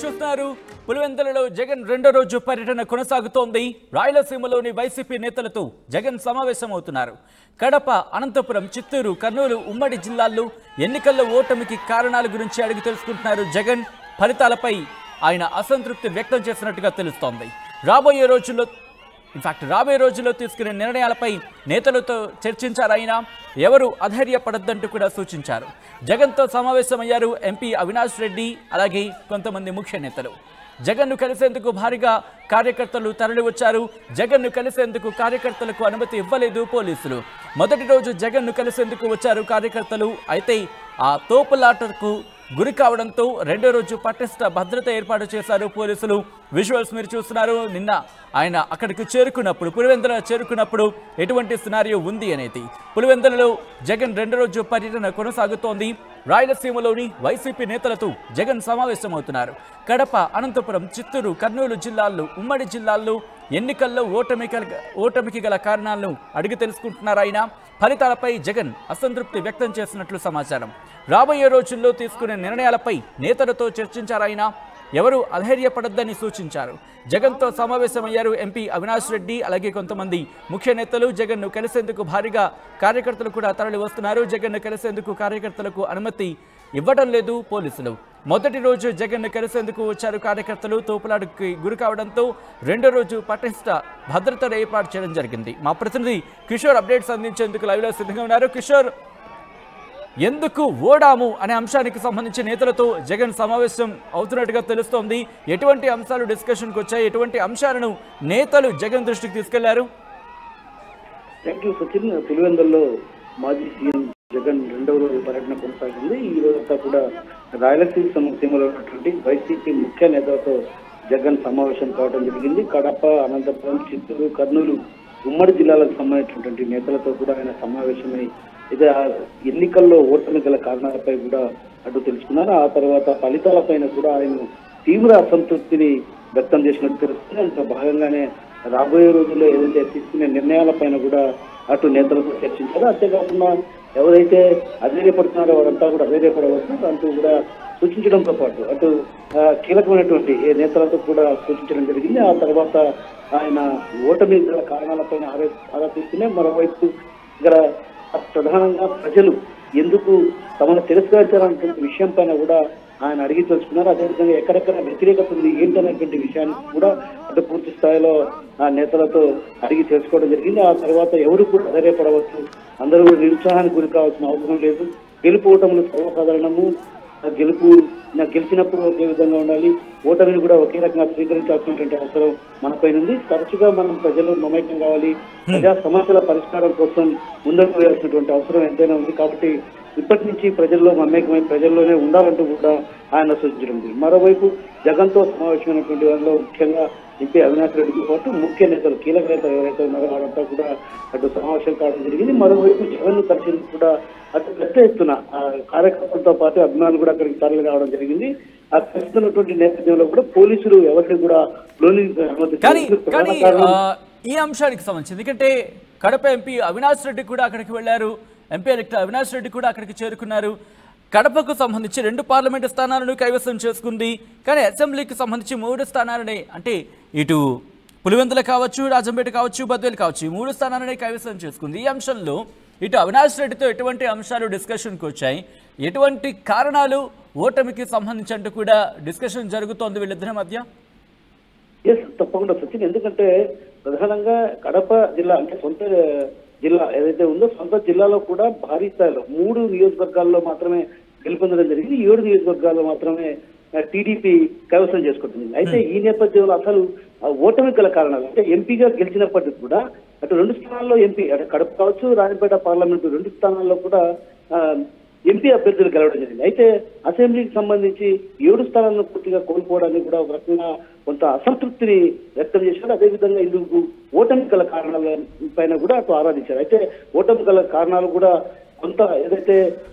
చూస్తున్నారు పులివెందులలో జగన్ రెండో రోజు పర్యటన కొనసాగుతోంది రాయలసీమలోని వైసీపీ నేతలతో జగన్ సమావేశమవుతున్నారు కడప అనంతపురం చిత్తూరు కర్నూలు ఉమ్మడి జిల్లాల్లో ఎన్నికల్లో ఓటమికి కారణాల గురించి అడిగి తెలుసుకుంటున్నారు జగన్ ఫలితాలపై ఆయన అసంతృప్తి వ్యక్తం చేసినట్టుగా తెలుస్తోంది రాబోయే రోజుల్లో ఇన్ఫాక్ట్ రాబోయే రోజుల్లో తీసుకునే నిర్ణయాలపై నేతలతో చర్చించారు ఆయన ఎవరు అధైర్యపడద్దంటూ కూడా సూచించారు జగన్తో సమావేశమయ్యారు ఎంపీ అవినాష్ రెడ్డి అలాగే కొంతమంది ముఖ్య నేతలు జగన్ను కలిసేందుకు భారీగా కార్యకర్తలు తరలివచ్చారు జగన్ను కలిసేందుకు కార్యకర్తలకు అనుమతి ఇవ్వలేదు పోలీసులు మొదటి రోజు జగన్ను కలిసేందుకు వచ్చారు కార్యకర్తలు అయితే ఆ తోపులాటకు గురి కావడంతో రెండో రోజు పటిష్ట భద్రత ఏర్పాటు చేశారు పోలీసులు విజువల్స్ మీరు చూస్తున్నారు నిన్న ఆయన అక్కడికి చేరుకున్నప్పుడు పులివెందుల చేరుకున్నప్పుడు ఎటువంటి సినారియో ఉంది అనేది పులివెందులలో జగన్ రెండో రోజు పర్యటన కొనసాగుతోంది రాయలసీమలోని వైసీపీ నేతలతో జగన్ సమావేశమవుతున్నారు కడప అనంతపురం చిత్తూరు కర్నూలు జిల్లాల్లో ఉమ్మడి జిల్లాల్లో ఎన్నికల్లో ఓటమి కల- ఓటమికి గల కారణాలను అడిగి తెలుసుకుంటున్నారు ఆయన ఫలితాలపై జగన్ అసంతృప్తి వ్యక్తం చేసినట్లు సమాచారం రాబోయే రోజుల్లో తీసుకునే నిర్ణయాలపై నేతలతో చర్చించారు ఆయన ఎవరు అధైర్యపడద్దని సూచించారు జగన్తో సమావేశమయ్యారు ఎంపీ అవినాష్ రెడ్డి అలాగే కొంతమంది ముఖ్య నేతలు జగన్ను కలిసేందుకు భారీగా కార్యకర్తలు కూడా తరలి వస్తున్నారు జగన్ను కలిసేందుకు కార్యకర్తలకు అనుమతి ఇవ్వడం లేదు పోలీసులు మొదటి రోజు జగన్ను కలిసేందుకు వచ్చారు కార్యకర్తలు తోపులాటకి గురి కావడంతో రెండో రోజు పటిష్ట భద్రతను ఏర్పాటు చేయడం జరిగింది మా ప్రతినిధి కిషోర్ అప్డేట్స్ అందించేందుకు లైవ్లో సిద్ధంగా ఉన్నారు కిషోర్ ఎందుకు ఓడాము అనే అంశానికి సంబంధించి నేతలతో జగన్ సమావేశం అవుతున్నట్టుగా తెలుస్తోంది ఎటువంటి అంశాలు డిస్కషన్కి వచ్చాయి ఎటువంటి అంశాలను నేతలు జగన్ దృష్టికి తీసుకెళ్లారు థ్యాంక్ యూ సచిన్ పులివెందుల్లో మాజీ సీఎం జగన్ రెండవ రోజు పర్యటన కొనసాగింది ఈ రోజంతా కూడా రాయలసీమ సమ- సీమలో ఉన్నటువంటి వైసీపీ ముఖ్య నేతలతో జగన్ సమావేశం కావడం జరిగింది కడప అనంతపురం చిత్తూరు కర్నూలు ఉమ్మడి జిల్లాలకు సంబంధించినటువంటి నేతలతో కూడా ఆయన సమావేశమై ఇది ఆ ఎన్నికల్లో ఓటమి గల కారణాలపై కూడా అటు తెలుసుకున్నారు ఆ తర్వాత ఫలితాలపైన కూడా ఆయన తీవ్ర అసంతృప్తిని వ్యక్తం చేసినట్టు తెలుస్తుంది అందులో భాగంగానే రాబోయే రోజుల్లో ఏదైతే తీసుకునే నిర్ణయాలపైన కూడా అటు నేతలతో చర్చించారు అంతేకాకుండా ఎవరైతే అధైర్యపడుతున్నారో వారంతా కూడా అధైర్యపడవచ్చు అంటూ కూడా సూచించడంతో పాటు అటు ఆ, కీలకమైనటువంటి ఏ నేతలతో కూడా సూచించడం జరిగింది ఆ తర్వాత ఆయన ఓటమి గల కారణాలపైన ఆరా ఆరా తీస్తూనే మరోవైపు ఇక్కడ ప్రధానంగా ప్రజలు ఎందుకు తమను తిరస్కరించాలన్నటువంటి విషయం పైన కూడా ఆయన అడిగి తెలుసుకున్నారు అదేవిధంగా ఎక్కడెక్కడ వ్యతిరేకత ఉంది ఏంటనేటువంటి విషయాన్ని కూడా అటు పూర్తి స్థాయిలో ఆ నేతలతో అడిగి తెలుసుకోవడం జరిగింది ఆ తర్వాత ఎవరు కూడా అధైర్యపడవచ్చు అందరూ కూడా నిరుత్సాహానికి గురి కావాల్సిన అవసరం లేదు గెలుపు ఓటములు సర్వసాధారణము ఆ గెలుపు నా గెలిచినప్పుడు ఒకే విధంగా ఉండాలి ఓటమిని కూడా ఒకే రకంగా స్వీకరించాల్సినటువంటి అవసరం మనపైన ఉంది తరచుగా మనం ప్రజలు మమైక్యం కావాలి ప్రజా సమస్యల పరిష్కారం కోసం ముందుకు వేయాల్సినటువంటి అవసరం ఎంతైనా ఉంది కాబట్టి ఇప్పటి నుంచి ప్రజల్లో మమేకమై ప్రజల్లోనే ఉండాలంటూ కూడా ఆయన సూచించడం జరిగింది మరోవైపు జగన్తో సమావేశమైనటువంటి వారిలో ముఖ్యంగా ఎంపీ అవినాష్ రెడ్డితో పాటు ముఖ్య నేతలు కీలక నేతలు ఎవరైతే ఉన్నారో వారంతా కూడా అటు సమావేశం కావడం జరిగింది మరోవైపు జగన్ కలిసేందుకు కూడా అటు పెద్ద ఎత్తున ఆ కార్యకర్తలతో పాటు అభిమానులు కూడా అక్కడికి తరలి రావడం జరిగింది ఆ కలుస్తున్నటువంటి నేపథ్యంలో కూడా పోలీసులు ఎవరిని కూడా లోని అనుమతి కానీ ప్రధాన కానీ కారణం ఆ, ఈ అంశానికి సంబంధించి ఎందుకంటే కడప ఎంపీ అవినాష్ రెడ్డి కూడా అక్కడికి వెళ్ళారు ఎంపీ ఎలక్టర్ అవినాష్ రెడ్డి కూడా అక్కడికి చేరుకున్నారు కడపకు సంబంధించి రెండు పార్లమెంటు స్థానాలను కైవసం చేసుకుంది కానీ అసెంబ్లీకి సంబంధించి మూడు స్థానాలనే అంటే ఇటు పులివెందుల కావచ్చు రాజంపేట కావచ్చు బద్వేలు కావచ్చు ఈ మూడు స్థానాలనే కైవసం చేసుకుంది ఈ అంశంలో ఇటు అవినాష్ రెడ్డితో ఎటువంటి అంశాలు డిస్కషన్కి వచ్చాయి ఎటువంటి కారణాలు ఓటమికి సంబంధించి అంటూ కూడా డిస్కషన్ జరుగుతోంది వీళ్ళిద్దరి మధ్య ఎస్ తప్పకుండా సచిన్ ఎందుకంటే ప్రధానంగా కడప జిల్లా అంటే సొంత జిల్లా ఏదైతే ఉందో సొంత జిల్లాలో కూడా భారీ స్థాయిలో మూడు నియోజకవర్గాల్లో మాత్రమే గెలుపొందడం జరిగింది ఏడు నియోజకవర్గాల్లో మాత్రమే టీడీపీ కైవసం చేసుకుంటుంది అయితే ఈ నేపథ్యంలో అసలు ఆ ఓటమి గల కారణాలు అంటే ఎంపీగా గెలిచినప్పటికీ కూడా అటు రెండు స్థానాల్లో ఎంపీ అటు కడప కావచ్చు రాజంపేట పార్లమెంటు రెండు స్థానాల్లో కూడా ఆ, ఎంపీ అభ్యర్థులు గెలవడం జరిగింది అయితే అసెంబ్లీకి సంబంధించి ఏడు స్థానాలను పూర్తిగా కోల్పోవడానికి కూడా ఒక రకంగా కొంత అసంతృప్తిని వ్యక్తం చేశారు అదేవిధంగా ఇందుకు ఓటమి గల కారణాల పైన కూడా అటు ఆరాధించారు అయితే ఓటమి గల కారణాలు కూడా కొంత ఏదైతే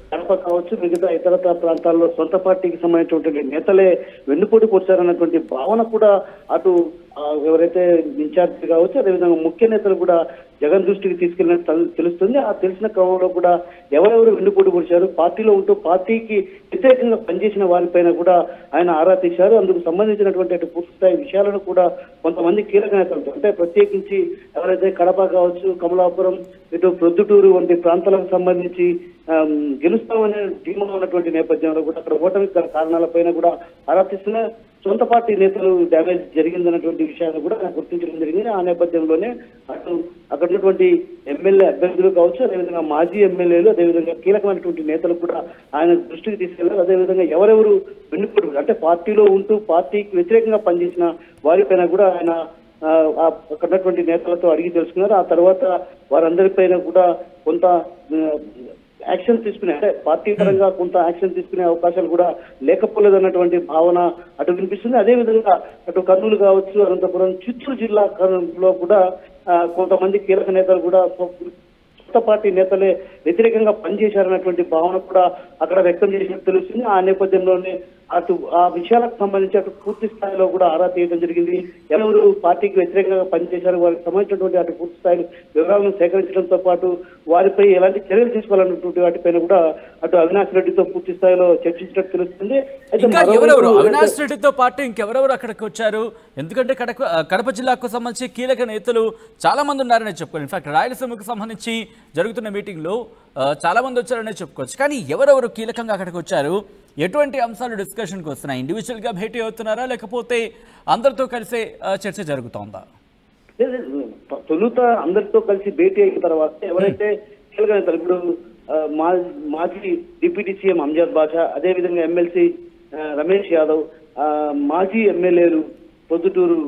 కడప కావచ్చు మిగతా ఇతరత ప్రాంతాల్లో సొంత పార్టీకి సంబంధించినటువంటి నేతలే వెన్నుపోటు పొడిచారన్నటువంటి భావన కూడా అటు ఆ, ఎవరైతే ఇన్ఛార్జ్ కావచ్చు అదేవిధంగా ముఖ్య నేతలు కూడా జగన్ దృష్టికి తీసుకెళ్ళినట్టు తెలు- తెలుస్తుంది ఆ తెలిసిన క్రమంలో కూడా ఎవరెవరు వెన్నుపోటు పొడిచారు పార్టీలో ఉంటూ పార్టీకి వ్యతిరేకంగా పనిచేసిన వారిపైన కూడా ఆయన ఆరా తీశారు అందుకు సంబంధించినటువంటి అటు పూర్తి స్థాయి విషయాలను కూడా కొంతమంది కీలక నేతలతో అంటే ప్రత్యేకించి ఎవరైతే కడప కావచ్చు కమలాపురం ఇటు ప్రొద్దుటూరు వంటి ప్రాంతాలకు సంబంధించి ఆమ్, గెలుస్తామనే ధీమా ఉన్నటువంటి నేపథ్యంలో కూడా అక్కడ ఓటమి కారణాలపైన కూడా ఆరాధిస్తున్న సొంత పార్టీ నేతలు డ్యామేజ్ జరిగిందన్నటువంటి విషయాన్ని కూడా ఆయన గుర్తించడం జరిగింది ఆ నేపథ్యంలోనే అటు అక్కడ ఉన్నటువంటి ఎమ్మెల్యే అభ్యర్థులు కావచ్చు అదేవిధంగా మాజీ ఎమ్మెల్యేలు అదేవిధంగా కీలకమైనటువంటి నేతలు కూడా ఆయన దృష్టికి తీసుకెళ్లారు అదేవిధంగా ఎవరెవరు వెన్నుపోటు అంటే పార్టీలో ఉంటూ పార్టీకి వ్యతిరేకంగా పనిచేసిన వారిపైన కూడా ఆయన ఆ, ఆ అక్కడ ఉన్నటువంటి నేతలతో అడిగి తెలుసుకున్నారు ఆ తర్వాత వారందరిపైన కూడా కొంత ఆ, యాక్షన్ తీసుకునే అంటే పార్టీ పరంగా కొంత యాక్షన్ తీసుకునే అవకాశాలు కూడా లేకపోలేదు అన్నటువంటి భావన అటు వినిపిస్తుంది అదే విధంగా అటు కర్నూలు కావచ్చు అనంతపురం చిత్తూరు జిల్లా లో కూడా ఆ, కొంతమంది కీలక నేతలు కూడా కొత్త పార్టీ నేతలే వ్యతిరేకంగా పనిచేశారన్నటువంటి భావన కూడా అక్కడ వ్యక్తం చేసినట్టు తెలుస్తుంది ఆ నేపథ్యంలోనే అటు ఆ విషయాలకు సంబంధించి అటు పూర్తి స్థాయిలో కూడా ఆరా తీయడం జరిగింది ఎవరు పార్టీకి వ్యతిరేకంగా పనిచేశారు వారికి సంబంధించినటువంటి అటు పూర్తి స్థాయి వివరాలను సేకరించడంతో పాటు వారిపై ఎలాంటి చర్యలు తీసుకోవాలన్నటువంటి వాటిపైన కూడా అటు అవినాష్ రెడ్డితో పూర్తి స్థాయిలో చర్చించినట్టు తెలుస్తుంది అయితే ఇంకా మరోవైపు ఎవరెవరు ఎవరైతే- అవినాష్ రెడ్డితో పాటు ఇంకెవరెవరు అక్కడికి వచ్చారు ఎందుకంటే కడప కడప జిల్లాకు సంబంధించి కీలక నేతలు చాలా మంది ఉన్నారని చెప్పుకోవాలి ఇన్ఫాక్ట్ రాయలసీమకు సంబంధించి జరుగుతున్న మీటింగ్లో ఆ, చాలా మంది వచ్చారనే చెప్పుకోవచ్చు కానీ ఎవరెవరు కీలకంగా అక్కడికి వచ్చారు ఎటువంటి అంశాలు డిస్కషన్కి వస్తున్నాయి ఇండివిజువల్గా భేటీ అవుతున్నారా లేకపోతే అందరితో కలిసే ఆ, చర్చ జరుగుతోందా లేదు, లేదు. తొలుత అందరితో కలిసి భేటీ అయిన తర్వాత ఎవరైతే కీలక నేతలు ఇప్పుడు ఆ, మా- మాజీ డిప్యూటీ సీఎం అంజాద్ బాషా అదే విధంగా ఎమ్మెల్సీ రమేష్ యాదవ్ ఆ, మాజీ ఎమ్మెల్యేలు పొద్దుటూరు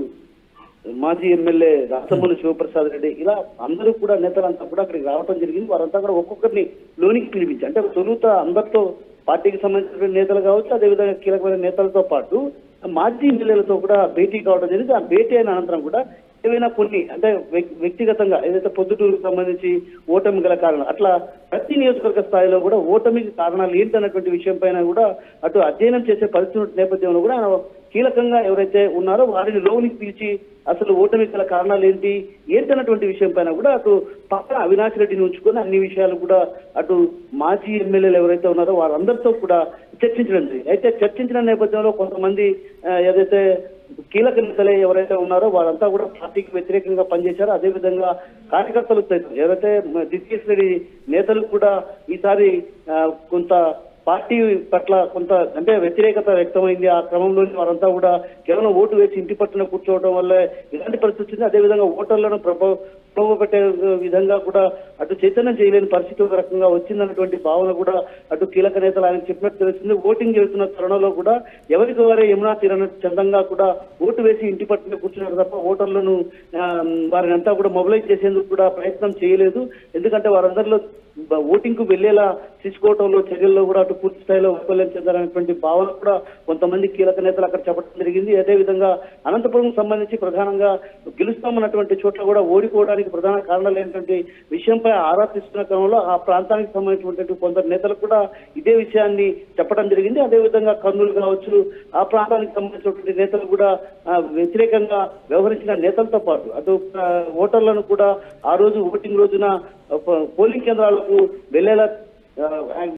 మాజీ ఎమ్మెల్యే రాసమూలి శివప్రసాద్ రెడ్డి ఇలా అందరూ కూడా నేతలంతా కూడా అక్కడికి రావడం జరిగింది వారంతా కూడా ఒక్కొక్కరిని లోనికి పిలిపించి అంటే తొలుత అందరితో పార్టీకి సంబంధించిన నేతలు కావచ్చు అదేవిధంగా కీలకమైన నేతలతో పాటు మాజీ ఎమ్మెల్యేలతో కూడా భేటీ కావడం జరిగింది ఆ భేటీ అయిన అనంతరం కూడా ఏవైనా కొన్ని అంటే వ్యక్- వ్యక్తిగతంగా ఏదైతే పొద్దుటూరుకు సంబంధించి ఓటమి గల కారణం అట్లా ప్రతి నియోజకవర్గ స్థాయిలో కూడా ఓటమికి కారణాలు ఏంటన్నటువంటి విషయం పైన కూడా అటు అధ్యయనం చేసే పరిస్థితి నేపథ్యంలో కూడా ఆయన కీలకంగా ఎవరైతే ఉన్నారో వారిని లోనికి పిలిచి అసలు ఓటమి గల కారణాలు ఏంటి ఏంటన్నటువంటి విషయం పైన కూడా అటు పక్కన అవినాష్ రెడ్డిని ఉంచుకొని అన్ని విషయాలు కూడా అటు మాజీ ఎమ్మెల్యేలు ఎవరైతే ఉన్నారో వారందరితో కూడా చర్చించడం జరిగింది అయితే చర్చించిన నేపథ్యంలో కొంతమంది ఆ, ఏదైతే కీలక నేతలే ఎవరైతే ఉన్నారో వారంతా కూడా పార్టీకి వ్యతిరేకంగా పనిచేశారు అదేవిధంగా కార్యకర్తలు సైతం ఎవరైతే దిశేష్ రెడ్డి నేతలు కూడా ఈసారి ఆ, కొంత పార్టీ పట్ల కొంత అంటే వ్యతిరేకత వ్యక్తమైంది ఆ క్రమంలో వారంతా కూడా కేవలం ఓటు వేసి ఇంటి పట్టున కూర్చోవడం వల్ల ఇలాంటి పరిస్థితి వచ్చింది అదేవిధంగా ఓటర్లను ప్రభావ ప్రభావ పెట్టే విధంగా కూడా అటు చైతన్యం చేయలేని పరిస్థితి ఒక రకంగా వచ్చిందన్నటువంటి భావన కూడా అటు కీలక నేతలు ఆయన చెప్పినట్టు తెలుస్తుంది ఓటింగ్ చేస్తున్న తరుణంలో కూడా ఎవరికి వారే యమునా తీరన చందంగా కూడా ఓటు వేసి ఇంటి పట్టున కూర్చున్నారు తప్ప ఓటర్లను ఆ, వారిని అంతా కూడా మొబిలైజ్ చేసేందుకు కూడా ప్రయత్నం చేయలేదు ఎందుకంటే వారందరిలో బ- ఓటింగ్ కు వెళ్లేలా తీసుకోవడంలో చర్యల్లో కూడా అటు పూర్తి స్థాయిలో వైఫల్యం చెందాలనేటువంటి భావన కూడా కొంతమంది కీలక నేతలు అక్కడ చెప్పడం జరిగింది అదే విధంగా అనంతపురం సంబంధించి ప్రధానంగా గెలుస్తామన్నటువంటి చోట్ల కూడా ఓడిపోవడానికి ప్రధాన కారణాలు ఏంటంటే విషయంపై ఆరా తీస్తున్న క్రమంలో ఆ ప్రాంతానికి సంబంధించినటువంటి కొందరు నేతలు కూడా ఇదే విషయాన్ని చెప్పడం జరిగింది అదే విధంగా కర్నూలు కావచ్చు ఆ ప్రాంతానికి సంబంధించినటువంటి నేతలు కూడా ఆ, వ్యతిరేకంగా వ్యవహరించిన నేతలతో పాటు అటు ఆ, ఓటర్లను కూడా ఆ రోజు ఓటింగ్ రోజున ఆ, పో- పోలింగ్ కేంద్రాలకు వెళ్లేలా ఆ,